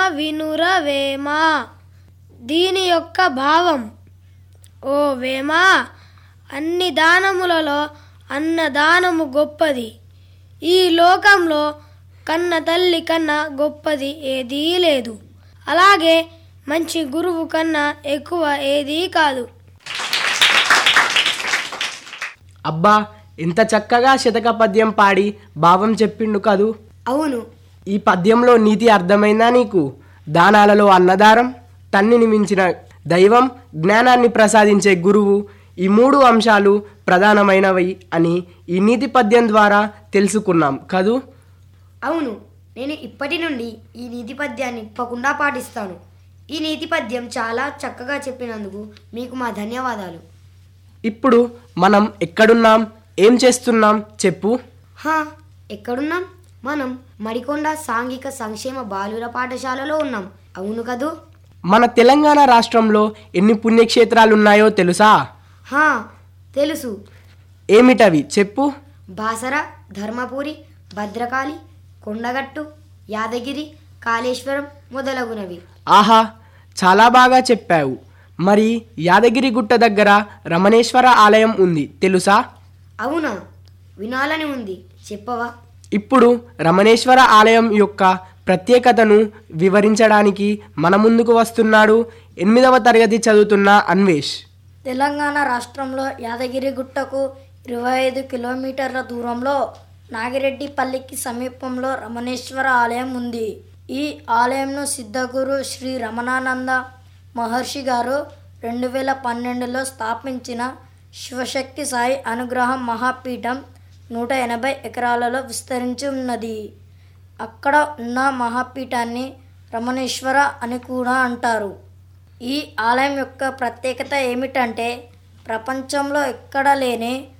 వినుర వేమా దీని యొక్క భావం ఓ వేమా అన్ని దానములలో అన్నదానము గొప్పది ఈ లోకంలో కన్న తల్లి కన్నా గొప్పది ఏదీ లేదు అలాగే మంచి గురువు కన్నా ఎక్కువ ఏదీ కాదు అబ్బా ఎంత చక్కగా శతక పద్యం పాడి భావం చెప్పిండు కదూ అవును ఈ పద్యంలో నీతి అర్థమైందా నీకు దానాలలో అన్నదానం తన్నిని మించిన దైవం జ్ఞానాన్ని ప్రసాదించే గురువు ఈ మూడు అంశాలు ప్రధానమైనవి అని ఈ నీతి పద్యం ద్వారా తెలుసుకున్నాం కదూ అవును నేను ఇప్పటి నుండి ఈ నీతి పద్యాన్ని తప్పకుండా పాటిస్తాను ఈ నీతి పద్యం చాలా చక్కగా చెప్పినందుకు మీకు మా ధన్యవాదాలు ఇప్పుడు మనం ఎక్కడున్నాం ఏం చేస్తున్నాం చెప్పు హా ఎక్కడున్నాం మనం మడికొండ సాంఘిక సంక్షేమ బాలుర పాఠశాలలో ఉన్నాం అవును కదూ మన తెలంగాణ రాష్ట్రంలో ఎన్ని పుణ్యక్షేత్రాలు ఉన్నాయో తెలుసా హా తెలుసు ఏమిటవి చెప్పు బాసర ధర్మపురి భద్రకాళి కొండగట్టు యాదగిరి కాళేశ్వరం మొదలగునవి ఆహా చాలా బాగా చెప్పావు మరి యాదగిరి గుట్ట దగ్గర రమణేశ్వర ఆలయం ఉంది తెలుసా అవునా వినాలని ఉంది చెప్పవా ఇప్పుడు రమణేశ్వర ఆలయం యొక్క ప్రత్యేకతను వివరించడానికి మన ముందుకు వస్తున్నాడు ఎనిమిదవ తరగతి చదువుతున్న అన్వేష్ తెలంగాణ రాష్ట్రంలో యాదగిరి గుట్టకు ఇరవై ఐదు కిలోమీటర్ల దూరంలో నాగిరెడ్డిపల్లికి సమీపంలో రమణేశ్వర ఆలయం ఉంది ఈ ఆలయంను సిద్ధగురు శ్రీ రమణానంద మహర్షి గారు రెండు వేల పన్నెండులో స్థాపించిన శివశక్తి సాయి అనుగ్రహం మహాపీఠం నూట ఎనభై ఎకరాలలో విస్తరించి ఉన్నది అక్కడ ఉన్న మహాపీఠాన్ని రమణేశ్వర అని కూడా అంటారు ఈ ఆలయం యొక్క ప్రత్యేకత ఏమిటంటే ప్రపంచంలో ఎక్కడ లేని